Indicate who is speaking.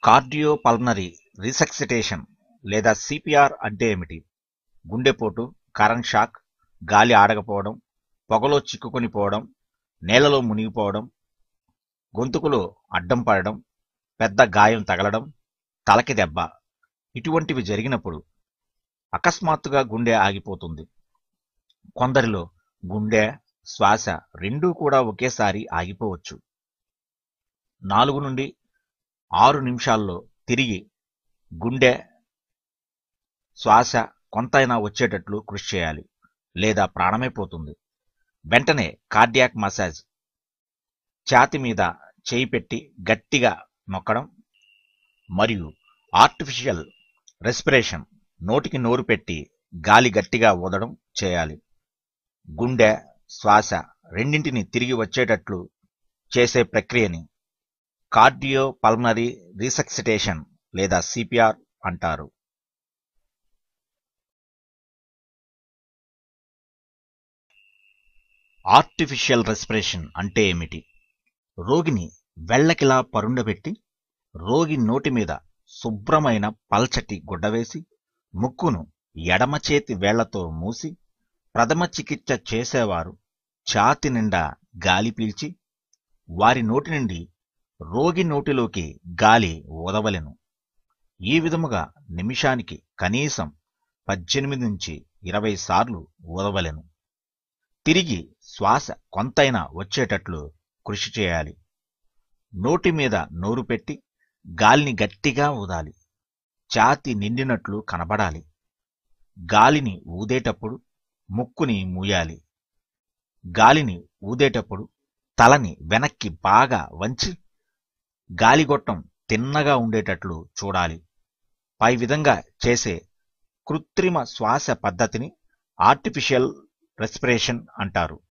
Speaker 1: cardiopulmonary రిసక్సిటేషన్ లేదా CPR అంటే ఏమిటి గుండెపోటు కరెంట్ షాక్ గాలి ఆడకపోవడం పొగలో చిక్కుకొని పోవడం నేలలో మునిగిపోవడం గొంతుకులో అడ్డం పడడం పెద్ద గాయం తగలడం తలకి దెబ్బ ఇటువంటివి జరిగినప్పుడు అకస్మాత్తుగా గుండె ఆగిపోతుంది కొందరిలో గుండె శ్వాస రెండూ కూడా ఒకేసారి ఆగిపోవచ్చు నాలుగు నుండి ఆరు నిమిషాల్లో తిరిగి గుండె శ్వాస కొంతైనా వచ్చేటట్లు కృషి చేయాలి లేదా ప్రాణమే పోతుంది వెంటనే కార్డియాక్ మసాజ్ ఛాతి మీద చేయి పెట్టి గట్టిగా నొక్కడం మరియు ఆర్టిఫిషియల్ రెస్పిరేషన్ నోటికి నోరు పెట్టి గాలి గట్టిగా ఊదడం చేయాలి గుండె శ్వాస రెండింటిని తిరిగి వచ్చేటట్లు చేసే ప్రక్రియని కార్డియో పల్మనరీ రీసక్సిటేషన్ లేదా సిపిఆర్ అంటారు ఆర్టిఫిషియల్ రెస్పిరేషన్ అంటే ఏమిటి రోగిని వెల్లకిలా పరుండబెట్టి రోగి నోటి మీద శుభ్రమైన పల్చటి గుడ్డ వేసి ముక్కును ఎడమ చేతి వేళ్లతో మూసి ప్రథమ చికిత్స చేసేవారు ఛాతి నిండా గాలి పీల్చి వారి నోటి నుండి రోగి నోటిలోకి గాలి ఊదవలెను ఈ విధముగా నిమిషానికి కనీసం పద్దెనిమిది నుంచి ఇరవై సార్లు ఊదవలెను తిరిగి శ్వాస కొంతైనా వచ్చేటట్లు కృషి చేయాలి నోటి మీద నోరు పెట్టి గాలిని గట్టిగా ఊదాలి ఛాతి నిండినట్లు కనబడాలి గాలిని ఊదేటప్పుడు ముక్కుని మూయాలి గాలిని ఊదేటప్పుడు తలని వెనక్కి బాగా వంచి గాలిగొట్టం తిన్నగా ఉండేటట్లు చూడాలి పై విధంగా చేసే కృత్రిమ శ్వాస పద్ధతిని ఆర్టిఫిషియల్ రెస్పిరేషన్ అంటారు